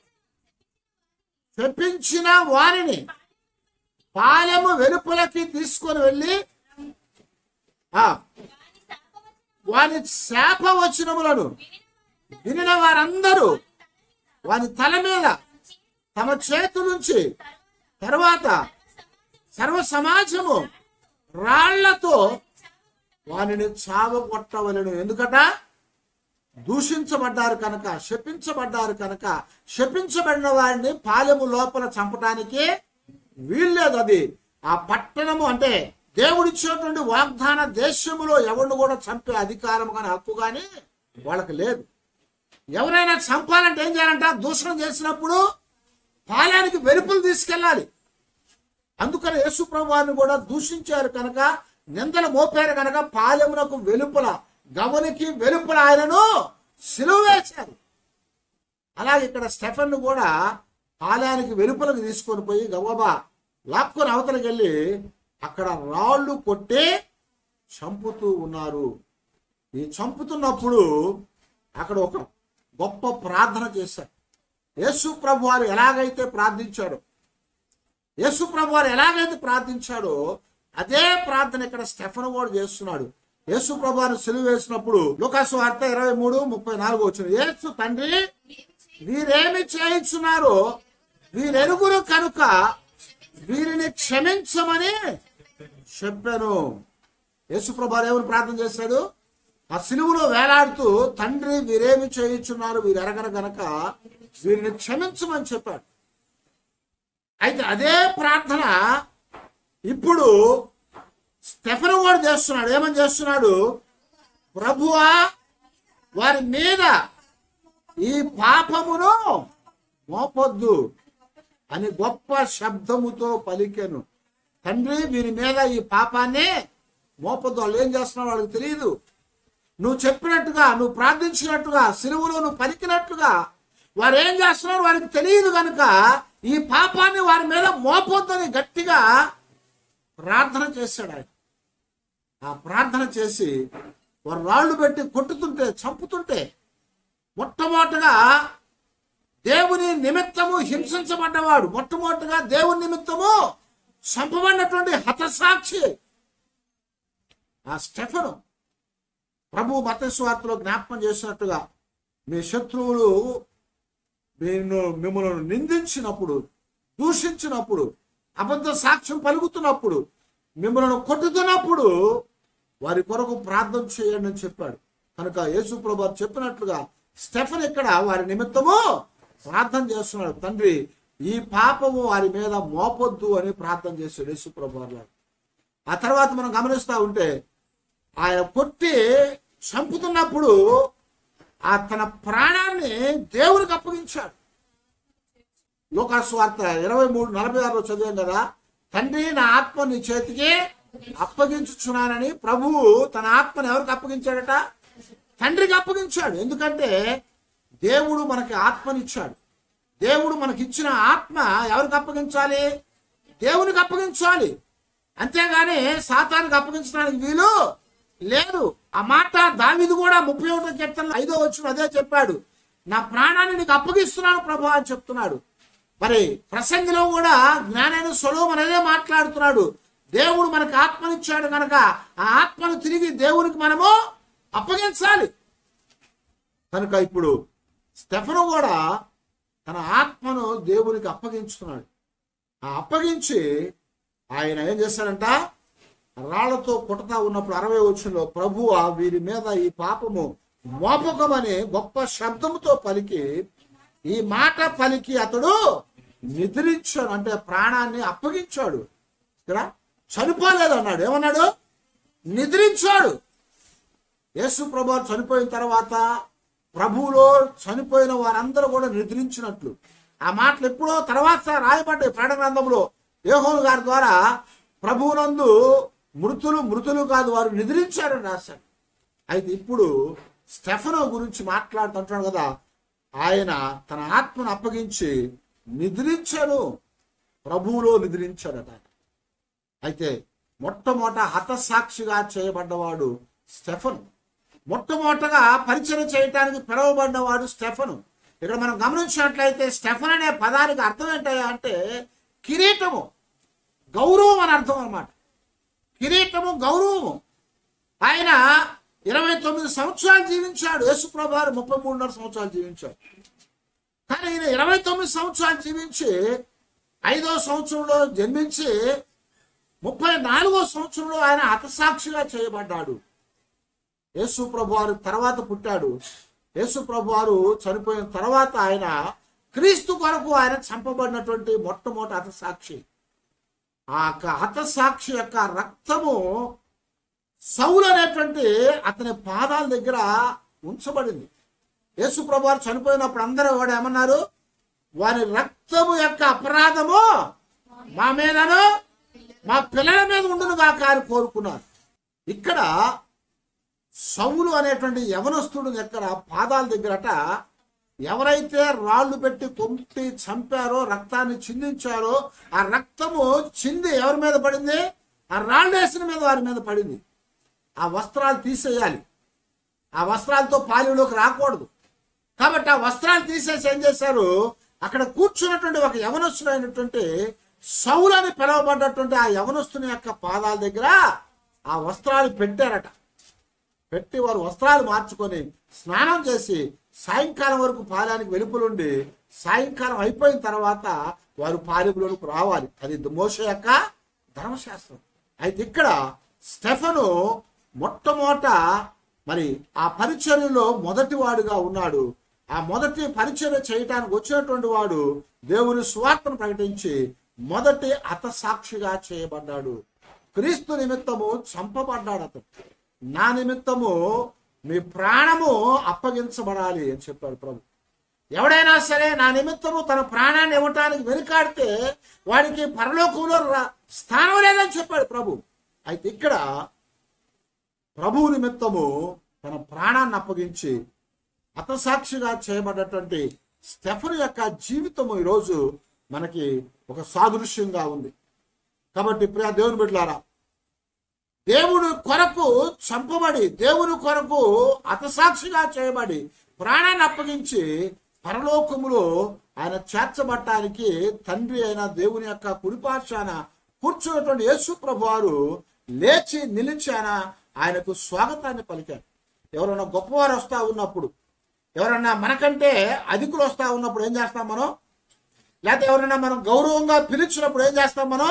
చెప్పించిన వారిని పాలెము వెలుపలకి తీసుకొని వెళ్ళి ఆ వాని శాప వచనములను వినిన వారందరూ వాని తల మీద తమ చేతు నుంచి తర్వాత సర్వ సమాజము రాళ్లతో వానిని చావగొట్టవలను ఎందుకట దూషించబడ్డారు కనుక శపించబడ్డారు కనుక శపించబడిన వారిని పాలెము లోపల చంపడానికి వీల్లేదు అది ఆ పట్టణము అంటే దేవుడిచ్చినటువంటి వాగ్దాన దేశములో ఎవరిని కూడా చంపే అధికారం కానీ హక్కు కానీ వాళ్ళకి లేదు ఎవరైనా చంపాలంటే ఏం చేయాలంట దూషణ చేసినప్పుడు పాలానికి వెలుపులు తీసుకెళ్ళాలి అందుకని యేసుప్రభు వారిని కూడా దూషించారు కనుక నిందలు మోపారు కనుక పాలెమునకు వెలుపల గవనికి వెలుపల ఆయనను సిలువ వేశారు అలాగే ఇక్కడ స్టెఫన్ కూడా పాలానికి వెలుపలకు తీసుకొని పోయి గవ్వబా లాక్కొని అవతలకి వెళ్ళి అక్కడ రాళ్ళు కొట్టి చంపుతూ ఉన్నారు ఈ చంపుతున్నప్పుడు అక్కడ ఒక గొప్ప ప్రార్థన చేశారు యేసు ప్రభు వారు ఎలాగైతే ప్రార్థించాడు యేసు ప్రభు వారు ఎలాగైతే ప్రార్థించాడో అదే ప్రార్థన ఇక్కడ స్టెఫన్ కూడా చేస్తున్నాడు యేసు ప్రభు వారు సెలువు వేసినప్పుడు లోకాసు వార్త ఇరవై మూడు ముప్పై నాలుగు వచ్చింది యేసు తండ్రి వీరేమి చేయించున్నారో వీరెరుగురు కనుక వీరిని క్షమించమని చెప్పాను యేసుప్రభు ఏమని ప్రార్థన చేశాడు ఆ సిలువులో వేలాడుతూ తండ్రి వీరేమి చేయించున్నారు వీరు ఎరగరు గనక వీరిని క్షమించమని చెప్పాడు అయితే అదే ప్రార్థన ఇప్పుడు స్టెఫను కూడా చేస్తున్నాడు ఏమని చేస్తున్నాడు ప్రభువా వారి మీద ఈ పాపమును మోపొద్దు అని గొప్ప శబ్దముతో పలికెను తండ్రి వీరి మీద ఈ పాపాన్ని మోపొద్దు వాళ్ళు ఏం చేస్తున్నారో వాళ్ళకి తెలియదు నువ్వు చెప్పినట్టుగా నువ్వు ప్రార్థించినట్టుగా సిలువులో నువ్వు పలికినట్టుగా వారు ఏం చేస్తున్నారు వారికి తెలియదు కనుక ఈ పాపాన్ని వారి మీద మోపొద్దని గట్టిగా ప్రార్థన చేశాడు ఆయన ఆ ప్రార్థన చేసి వారు రాళ్ళు పెట్టి కొట్టుతుంటే చంపుతుంటే మొట్టమొదటగా దేవుని నిమిత్తము హింసించబడ్డవాడు మొట్టమొదటిగా దేవుని నిమిత్తము చంపబడినటువంటి హతసాక్షి ఆ స్టెఫను ప్రభు మతస్వార్తలో జ్ఞాపకం చేసినట్టుగా మీ శత్రువులు నిన్ను మిమ్మల్ని నిందించినప్పుడు దూషించినప్పుడు అబద్ధ సాక్ష్యం పలుకుతున్నప్పుడు మిమ్మల్ని కొట్టుతున్నప్పుడు వారి కొరకు ప్రార్థన చేయండి అని చెప్పాడు కనుక యేసు ప్రభు వారు చెప్పినట్లుగా స్టెఫన్ ఇక్కడ వారి నిమిత్తము ప్రార్థన చేస్తున్నాడు తండ్రి ఈ పాపము వారి మీద మోపొద్దు అని ప్రార్థన చేశాడు యేసు ప్రభు వారు ఆ తర్వాత మనం గమనిస్తూ ఉంటే ఆయన కొట్టి చంపుతున్నప్పుడు ఆ తన ప్రాణాన్ని దేవునికి అప్పగించాడు లోకాస్వార్త ఇరవై మూడు నలభై ఆరులో చదివాం కదా తండ్రి నా ఆత్మ నీ చేతికి అప్పగించుచున్నానని ప్రభువు తన ఆత్మను ఎవరికి అప్పగించాడట తండ్రికి అప్పగించాడు ఎందుకంటే దేవుడు మనకి ఆత్మనిచ్చాడు దేవుడు మనకి ఇచ్చిన ఆత్మ ఎవరికి అప్పగించాలి దేవునికి అప్పగించాలి అంతేగాని సాతానికి అప్పగించడానికి వీలు లేదు ఆ మాట దావిది కూడా ముప్పై ఒకటో కీర్తనలో ఐదో వచ్చిన అదే చెప్పాడు నా ప్రాణాన్ని నీకు అప్పగిస్తున్నాను ప్రభు అని చెప్తున్నాడు మరి ప్రసంగిలో కూడా జ్ఞానైన సొలోం అనేదే మాట్లాడుతున్నాడు దేవుడు మనకు ఆత్మనిచ్చాడు కనుక ఆ ఆత్మను తిరిగి దేవునికి మనము అప్పగించాలి కనుక ఇప్పుడు స్టెఫను కూడా తన ఆత్మను దేవునికి అప్పగించుతున్నాడు ఆ అప్పగించి ఆయన ఏం చేశాడంట రాళ్లతో కొట్టతా ఉన్నప్పుడు అరవై వచ్చంలో ప్రభువ వీరి మీద ఈ పాపము మోపకమని గొప్ప శబ్దముతో పలికి ఈ మాట పలికి అతడు నిద్రించాడు అంటే ప్రాణాన్ని అప్పగించాడు ఇక్కడ చనిపోలేదు అన్నాడు ఏమన్నాడు నిద్రించాడు యేసు ప్రభు చనిపోయిన తర్వాత ప్రభువులో చనిపోయిన వారందరూ కూడా నిద్రించినట్లు ఆ మాటలు ఎప్పుడో తర్వాత రాయబడ్డాయి ప్రకటన గ్రంథంలో యోహోను గారి ద్వారా ప్రభువునందు మృతులు మృతులు కాదు వారు నిద్రించారని రాశాడు అయితే ఇప్పుడు స్టెఫనో గురించి మాట్లాడుతుంటాడు కదా ఆయన తన ఆత్మను అప్పగించి నిద్రించాడు ప్రభువులో నిద్రించాడట ఆయన. అయితే మొట్టమొదట హతసాక్షిగా చేయబడ్డవాడు స్టెఫన్ మొట్టమొదటగా పరిచయం చేయటానికి పిలువబడ్డవాడు స్టెఫను ఇక్కడ మనం గమనించినట్లయితే స్టెఫన్ అనే పదానికి అర్థం ఏంటయ్యా అంటే కిరీటము గౌరవం అని అర్థం అన్నమాట కిరీటము గౌరవము ఆయన ఇరవై తొమ్మిది సంవత్సరాలు జీవించాడు యేసుప్రభు వారు ముప్పై మూడున్నర సంవత్సరాలు జీవించాడు కానీ ఈయన ఇరవై తొమ్మిది సంవత్సరాలు జీవించి ఐదో సంవత్సరంలో జన్మించి ముప్పై నాలుగో సంవత్సరంలో ఆయన హతసాక్షిగా చేయబడ్డాడు యేసు ప్రభు వారు తర్వాత పుట్టాడు యేసు ప్రభు వారు చనిపోయిన తర్వాత ఆయన క్రీస్తు కొరకు ఆయన చంపబడినటువంటి మొట్టమొదటి హతసాక్షి ఆ యొక్క హతసాక్షి యొక్క రక్తము సౌలు అనేటువంటి అతని పాదాల దగ్గర ఉంచబడింది యేసు ప్రభు వారు చనిపోయినప్పుడు అందరూ వాడు ఏమన్నారు వారి రక్తము యొక్క అపరాధము మా మీదను మా పిల్లల మీద ఉండును కాక అని కోరుకున్నారు ఇక్కడ సౌలు అనేటువంటి యవనస్తుడు దగ్గర పాదాల దగ్గరట ఎవరైతే రాళ్ళు పెట్టి కొమ్మి చంపారో రక్తాన్ని చిందించారో ఆ రక్తము చింది ఎవరి మీద పడింది ఆ రాళ్ళు వేసిన మీద వారి మీద పడింది ఆ వస్త్రాలు తీసేయాలి ఆ వస్త్రాలతో పాలెంలోకి రాకూడదు కాబట్టి ఆ వస్త్రాలు తీసేసి ఏం చేశారు అక్కడ కూర్చున్నటువంటి ఒక యవనస్తుడైనటువంటి సౌలని పిలువబడ్డటువంటి ఆ యవనస్తుని యొక్క పాదాల దగ్గర ఆ వస్త్రాలు పెట్టారట పెట్టి వారు వస్త్రాలు మార్చుకొని స్నానం చేసి సాయంకాలం వరకు పాలానికి వెలుపులుండి సాయంకాలం అయిపోయిన తర్వాత వారు పాలిపులకు రావాలి అది మోస యొక్క ధర్మశాస్త్రం అయితే ఇక్కడ స్టెఫను మొట్టమొదట మరి ఆ పరిచర్యలో మొదటి వాడుగా ఉన్నాడు ఆ మొదటి పరిచర్య చేయటానికి వచ్చినటువంటి వాడు దేవుని సువార్తను ప్రకటించి మొదటి హతసాక్షిగా చేయబడ్డాడు క్రీస్తు నిమిత్తము చంపబడ్డాడు అతను నా నిమిత్తము మీ ప్రాణము అప్పగించబడాలి అని చెప్పాడు ప్రభు ఎవడైనా సరే నా నిమిత్తము తన ప్రాణాన్ని ఇవ్వటానికి వెనుకాడితే వాడికి పరలోకంలో రా- స్థానం లేదని చెప్పాడు ప్రభు అయితే ఇక్కడ ప్రభువు నిమిత్తము తన ప్రాణాన్ని అప్పగించి హతసాక్షిగా చేయబడ్డటువంటి స్టెఫన్ యొక్క జీవితము ఈరోజు మనకి ఒక సాదృశ్యంగా ఉంది కాబట్టి ప్రియ దేవుని బిడ్డలారా దేవుడు కొరకు చంపబడి దేవుని కొరకు హతసాక్షిగా చేయబడి ప్రాణాన్ని అప్పగించి పరలోకములో ఆయన చేర్చబట్టానికి తండ్రి అయిన దేవుని యొక్క కుడిపార్శాన కూర్చున్నటువంటి యేసు ప్రభు వారు లేచి నిలిచి ఆయన ఆయనకు స్వాగతాన్ని పలికారు ఎవరైనా గొప్పవారు వస్తా ఉన్నప్పుడు ఎవరన్నా మనకంటే అధికులు వస్తా ఉన్నప్పుడు ఏం చేస్తాం మనం లేకపోతే ఎవరైనా మనం గౌరవంగా పిలిచినప్పుడు ఏం చేస్తాం మనం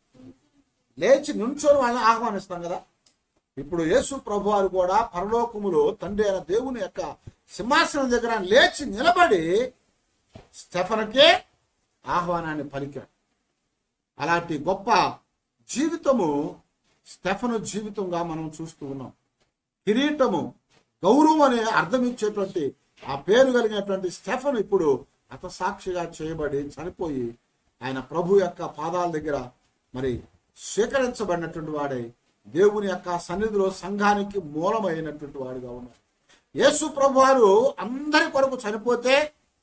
లేచి నుంచొని వాళ్ళని ఆహ్వానిస్తాం కదా ఇప్పుడు యేసు ప్రభు వారు కూడా పరలోకములో తండ్రి అయిన దేవుని యొక్క సింహాసనం దగ్గర లేచి నిలబడి స్టెఫన్కే ఆహ్వానాన్ని పలికాడు అలాంటి గొప్ప జీవితము స్టెఫను జీవితంగా మనం చూస్తూ ఉన్నాం కిరీటము గౌరవం అనే అర్థం ఇచ్చేటువంటి ఆ పేరు కలిగినటువంటి స్టెఫన్ ఇప్పుడు హతసాక్షిగా చేయబడి చనిపోయి ఆయన ప్రభు యొక్క పాదాల దగ్గర మరి స్వీకరించబడినటువంటి వాడై దేవుని యొక్క సన్నిధిలో సంఘానికి మూలమైనటువంటి వాడుగా ఉన్నాడు యేసు ప్రభు వారు అందరి కొరకు చనిపోతే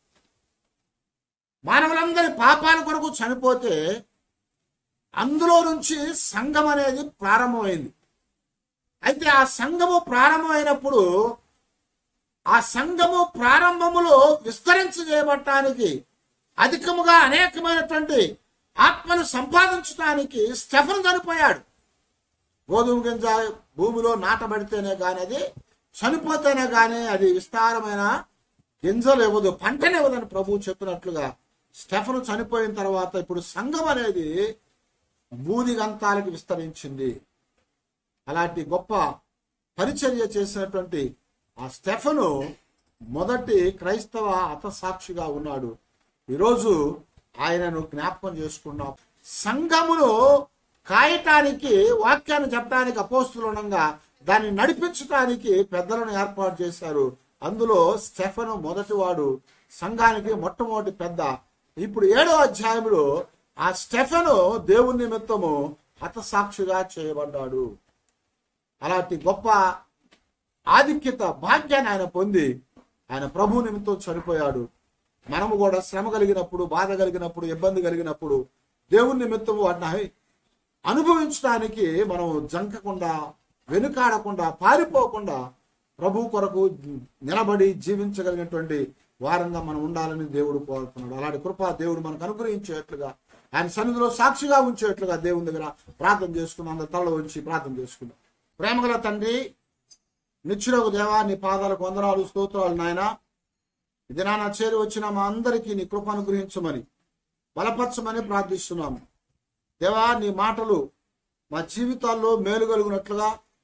మానవులందరి పాపాల కొరకు చనిపోతే అందులో నుంచి సంఘం అనేది ప్రారంభమైంది అయితే ఆ సంఘము ప్రారంభమైనప్పుడు ఆ సంఘము ప్రారంభములో విస్తరించజేయబట్టానికి అధికముగా అనేకమైనటువంటి ఆత్మను సంపాదించడానికి స్టెఫన్ చనిపోయాడు గోధుమ గింజ భూమిలో నాటబడితేనే కానీ అది చనిపోతేనే కానీ అది విస్తారమైన గింజలు ఇవ్వదు పంటనివ్వదని ప్రభువు చెప్పినట్లుగా స్టెఫన్ చనిపోయిన తర్వాత ఇప్పుడు సంఘం అనేది బూదిగంతాలకు విస్తరించింది అలాంటి గొప్ప పరిచర్య చేసినటువంటి ఆ స్టెఫను మొదటి క్రైస్తవ హతసాక్షిగా ఉన్నాడు ఈరోజు ఆయనను జ్ఞాపకం చేసుకున్నాం సంఘమును కాయటానికి వాక్యాన్ని చెప్పడానికి అపోస్తులు ఉండగా దాన్ని నడిపించడానికి పెద్దలను ఏర్పాటు చేశారు అందులో స్టెఫను మొదటివాడు సంఘానికి మొట్టమొదటి పెద్ద ఇప్పుడు ఏడో అధ్యాయంలో ఆ స్టెఫను దేవుని నిమిత్తము హతసాక్షిగా చేయబడ్డాడు అలాంటి గొప్ప ఆధిక్యత భాగ్యాన్ని ఆయన పొంది ఆయన ప్రభు నిమిత్తం చనిపోయాడు మనము కూడా శ్రమ కలిగినప్పుడు బాధ కలిగినప్పుడు ఇబ్బంది కలిగినప్పుడు దేవుని నిమిత్తం వాటిని అనుభవించడానికి మనం జంకకుండా వెనుకాడకుండా పారిపోకుండా ప్రభు కొరకు నిలబడి జీవించగలిగినటువంటి వారంగా మనం ఉండాలని దేవుడు కోరుతున్నాడు అలాంటి కృప దేవుడు మనకు అనుగ్రహించేట్లుగా ఆయన సన్నిధిలో సాక్షిగా ఉంచేట్లుగా దేవుని దగ్గర ప్రార్థన చేసుకున్నాం అందరు తల ఉంచి ప్రార్థన చేసుకున్నాం ప్రేమగల తండ్రి నిచ్చులకు దేవా నీ పాదాలకు వందనాలు స్తోత్రాలు నాయన ఇది నాన్న చేరి వచ్చిన మా అందరికీ నీ కృప అనుగ్రహించమని బలపరచమని ప్రార్థిస్తున్నాము దేవా నీ మాటలు మా జీవితాల్లో మేలు కలుగునట్లుగా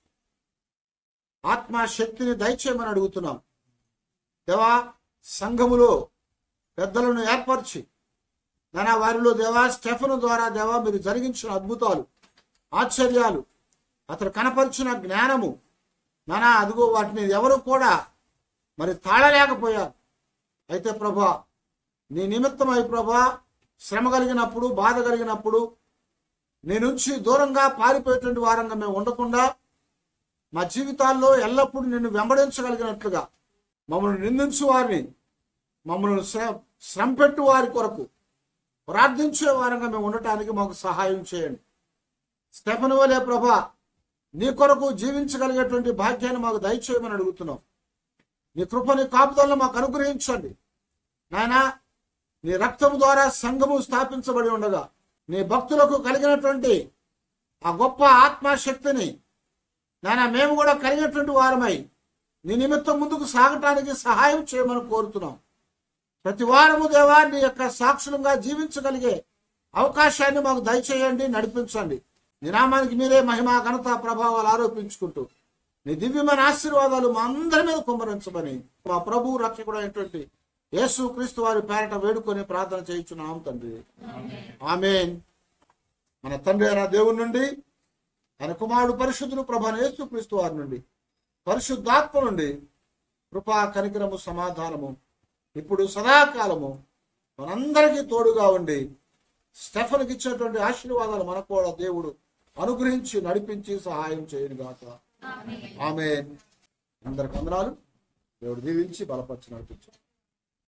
ఆత్మ శక్తిని దయచేయమని అడుగుతున్నాం దేవా సంఘములో పెద్దలను ఏర్పరిచి నానా వారిలో దేవా స్టెఫను ద్వారా దేవా మీరు జరిగించిన అద్భుతాలు ఆశ్చర్యాలు అతను కనపరిచిన జ్ఞానము నానా అదిగో వాటిని ఎవరు కూడా మరి తాళలేకపోయారు అయితే ప్రభా నీ నిమిత్తమై ప్రభా శ్రమ కలిగినప్పుడు బాధ కలిగినప్పుడు నీ నుంచి దూరంగా పారిపోయేటువంటి వారంగా మేము ఉండకుండా మా జీవితాల్లో ఎల్లప్పుడూ నిన్ను వెంబడించగలిగినట్లుగా మమ్మల్ని నిందించు వారిని మమ్మల్ని శ్రమ శ్రమ పెట్టు వారి కొరకు ప్రార్థించే వారంగా మేము ఉండటానికి మాకు సహాయం చేయండి స్టెఫన్ వలే ప్రభా నీ కొరకు జీవించగలిగేటువంటి భాగ్యాన్ని మాకు దయచేయమని అడుగుతున్నాం నీ కృపని కాపుదలను మాకు అనుగ్రహించండి నాయనా నీ రక్తం ద్వారా సంఘము స్థాపించబడి ఉండగా నీ భక్తులకు కలిగినటువంటి ఆ గొప్ప ఆత్మశక్తిని నాయన మేము కూడా కలిగినటువంటి వారమై నీ నిమిత్తం ముందుకు సాగటానికి సహాయం చేయమని కోరుతున్నాం ప్రతి వారము దేవా నీ యొక్క సాక్షులంగా జీవించగలిగే అవకాశాన్ని మాకు దయచేయండి నడిపించండి నీ నామానికి మీరే మహిమ ఘనత ప్రభావాలు ఆరోపించుకుంటూ నీ దివ్యమైన ఆశీర్వాదాలు మా అందరి మీద కుమ్మరించమని మా ప్రభు రక్షకుడు అయినటువంటి యేసు క్రీస్తు వారి పేరట వేడుకొని ప్రార్థన చేయించున్నాం తండ్రి ఆమెన్ మన తండ్రి అయిన దేవుని నుండి ఆయన కుమారుడు పరిశుద్ధుడు ప్రభాన యేసు క్రీస్తు వారి నుండి పరిశుద్ధాత్మ నుండి కృపా కనికరము సమాధానము ఇప్పుడు సదాకాలము మనందరికీ తోడుగా ఉండి స్టెఫన్కి ఇచ్చినటువంటి ఆశీర్వాదాలు మనకు కూడా దేవుడు అనుగ్రహించి నడిపించి సహాయం చేయను గాక ఆమె అందరికి వందనాలు దేవుడు దీవించి బలపరిచి నడిపించారు